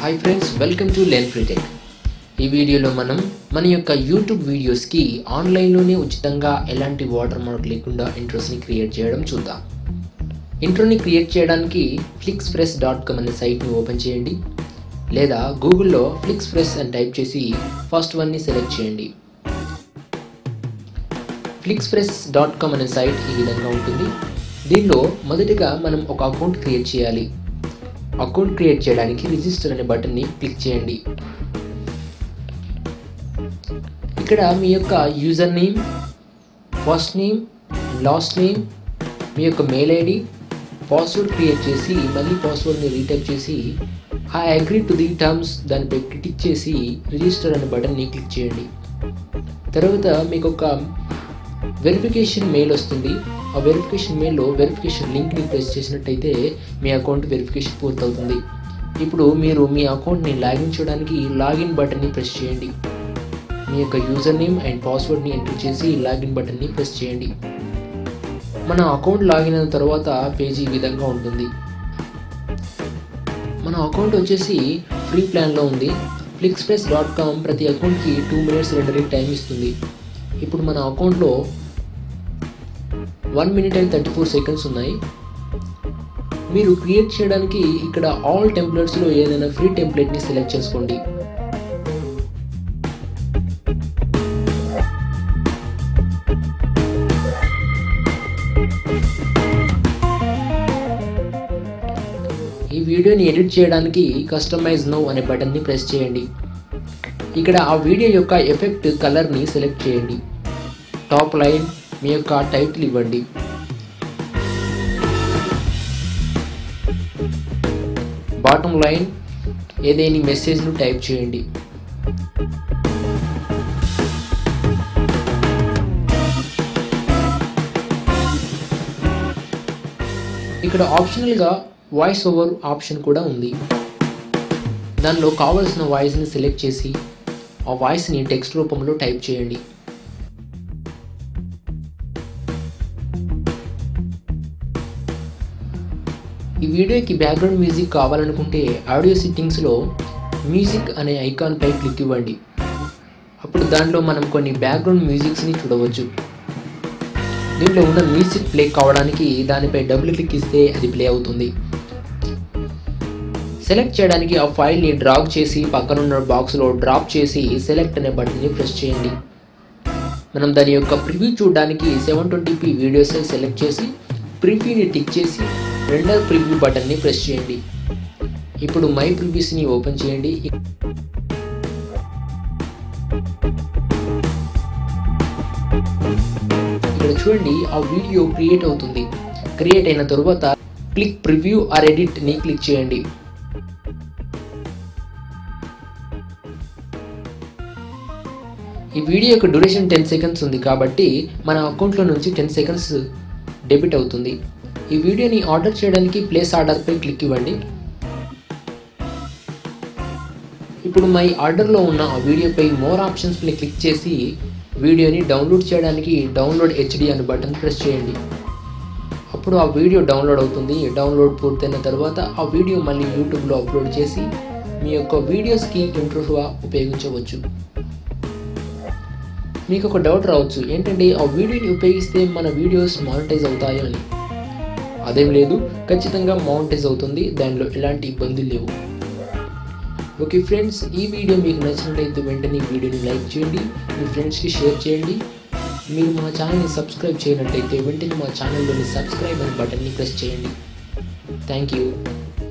hi friends welcome to learn FreeTech ఈ వీడియోలో మనం మన యొక్క యూట్యూబ్ వీడియోస్కి ఆన్లైన్లోనే ఉచితంగా ఎలాంటి వాటర్ మార్క్ లేకుండా ఇంట్రోస్ని క్రియేట్ చేయడం చూద్దాం ఇంట్రోని క్రియేట్ చేయడానికి ఫ్లిక్స్ ప్రెస్ డాట్ కామ్ అనే సైట్ని ఓపెన్ చేయండి లేదా గూగుల్లో ఫ్లిక్స్ ప్రెస్ అని టైప్ చేసి ఫస్ట్ వన్ని సెలెక్ట్ చేయండి ఫ్లిక్స్ ప్రెస్ డాట్ కామ్ అనే సైట్ ఈ విధంగా ఉంటుంది దీనిలో మొదటిగా మనం ఒక అకౌంట్ క్రియేట్ చేయాలి అకౌంట్ క్రియేట్ చేయడానికి రిజిస్టర్ అనే బటన్ని క్లిక్ చేయండి ఇక్కడ మీ యొక్క user name first name last name మీ యొక్క మెయిల్ ఐడి పాస్వర్డ్ క్రియేట్ చేసి మళ్ళీ పాస్వర్డ్ని రీటైప్ చేసి I agree to the terms దానిపై క్లిక్ చేసి రిజిస్టర్ అనే బటన్ని క్లిక్ చేయండి తర్వాత మీకు ఒక వెరిఫికేషన్ మెయిల్ వస్తుంది ఆ వెరిఫికేషన్ మెయిల్లో వెరిఫికేషన్ లింక్ని ప్రెస్ చేసినట్టయితే మీ అకౌంట్ వెరిఫికేషన్ పూర్తవుతుంది ఇప్పుడు మీరు మీ అకౌంట్ని లాగిన్ చేయడానికి లాగిన్ బటన్ని ప్రెస్ చేయండి మీ యొక్క యూజర్ నేమ్ అండ్ పాస్వర్డ్ని ఎంటర్ చేసి లాగిన్ బటన్ని ప్రెస్ చేయండి మన అకౌంట్ లాగిన్ అయిన తర్వాత పేజీ ఈ విధంగా ఉంటుంది మన అకౌంట్ వచ్చేసి ఫ్రీ ప్లాన్లో ఉంది ఫ్లిక్స్ప్రెస్ డాట్ కామ్ ప్రతి అకౌంట్కి టూ మినిట్స్ రెండరింగ్ టైం ఇస్తుంది ఇప్పుడు మన అకౌంట్లో one minute and thirty four seconds ఉన్నాయి మీరు క్రియేట్ చేయడానికి ఇక్కడ ఆల్ టెంప్లెట్స్లో ఏదైనా ఫ్రీ టెంప్లెట్ని సెలెక్ట్ చేసుకోండి ఈ వీడియోని ఎడిట్ చేయడానికి కస్టమైజ్ నో అనే బటన్ని ప్రెస్ చేయండి ఇక్కడ ఆ వీడియో యొక్క ఎఫెక్ట్ కలర్ని సెలెక్ట్ చేయండి టాప్ లైన్ మీ యొక్క టైటిల్ ఇవ్వండి బాటమ్ లైన్ ఏదైనా మెసేజ్ను టైప్ చేయండి ఇక్కడ ఆప్షనల్గా వాయిస్ ఓవర్ ఆప్షన్ కూడా ఉంది దానిలో కావలసిన వాయిస్ని సెలెక్ట్ చేసి ఆ వాయిస్ని టెక్స్ట్ రూపంలో టైప్ చేయండి ఈ వీడియోకి బ్యాక్గ్రౌండ్ మ్యూజిక్ కావాలనుకుంటే ఆడియో సెట్టింగ్స్లో మ్యూజిక్ అనే ఐకాన్పై క్లిక్ ఇవ్వండి అప్పుడు దాంట్లో మనం కొన్ని బ్యాక్గ్రౌండ్ మ్యూజిక్స్ని చూడవచ్చు దీంట్లో ఉన్న మ్యూజిక్ ప్లే కావడానికి దానిపై డబుల్ క్లిక్ ఇస్తే అది ప్లే అవుతుంది సెలెక్ట్ చేయడానికి ఆ ఫైల్ని డ్రాగ్ చేసి పక్కనున్న బాక్స్లో డ్రాప్ చేసి సెలెక్ట్ అనే బటన్ని ప్రెస్ చేయండి మనం దాని యొక్క ప్రివ్యూ చూడడానికి సెవెన్ ట్వంటీపీ వీడియోస్ సెలెక్ట్ చేసి ప్రివ్యూని టిక్ చేసి రెండర్ ప్రివ్యూ బటన్ని ప్రెస్ చేయండి ఇప్పుడు మై ప్రివ్యూస్ని ఓపెన్ చేయండి ఇక్కడ చూడండి ఆ వీడియో క్రియేట్ అవుతుంది క్రియేట్ అయిన తరువాత క్లిక్ ప్రివ్యూ ఆర్ ఎడిట్ని క్లిక్ చేయండి ఈ వీడియో యొక్క డ్యూరేషన్ టెన్ సెకండ్స్ ఉంది కాబట్టి మన అకౌంట్లో నుంచి టెన్ సెకండ్స్ డెబిట్ అవుతుంది ఈ వీడియోని ఆర్డర్ చేయడానికి ప్లేస్ ఆర్డర్పై క్లిక్ ఇవ్వండి ఇప్పుడు మై ఆర్డర్లో ఉన్న ఆ వీడియోపై మోర్ ఆప్షన్స్ని క్లిక్ చేసి వీడియోని డౌన్లోడ్ చేయడానికి డౌన్లోడ్ హెచ్డి అనే బటన్ ప్రెస్ చేయండి అప్పుడు ఆ వీడియో డౌన్లోడ్ అవుతుంది డౌన్లోడ్ పూర్తయిన తర్వాత ఆ వీడియో మళ్ళీ యూట్యూబ్లో అప్లోడ్ చేసి మీ యొక్క వీడియోస్కి ఇంట్రోగా ఉపయోగించవచ్చు మీకు ఒక డౌట్ రావచ్చు ఏంటంటే ఆ వీడియోని ఉపయోగిస్తే మన వీడియోస్ మానిటైజ్ అవుతాయో అని అదేం లేదు ఖచ్చితంగా మానిటైజ్ అవుతుంది దానిలో ఎలాంటి ఇబ్బందులు లేవు ఓకే ఫ్రెండ్స్ ఈ వీడియో మీకు నచ్చినట్లయితే వెంటనే ఈ వీడియోని లైక్ చేయండి మీ ఫ్రెండ్స్కి షేర్ చేయండి మీరు మా ఛానల్ని సబ్స్క్రైబ్ చేయనట్టయితే వెంటనే మా ఛానల్లోని సబ్స్క్రైబ్ అనే బటన్ని ప్రెస్ చేయండి థ్యాంక్ యూ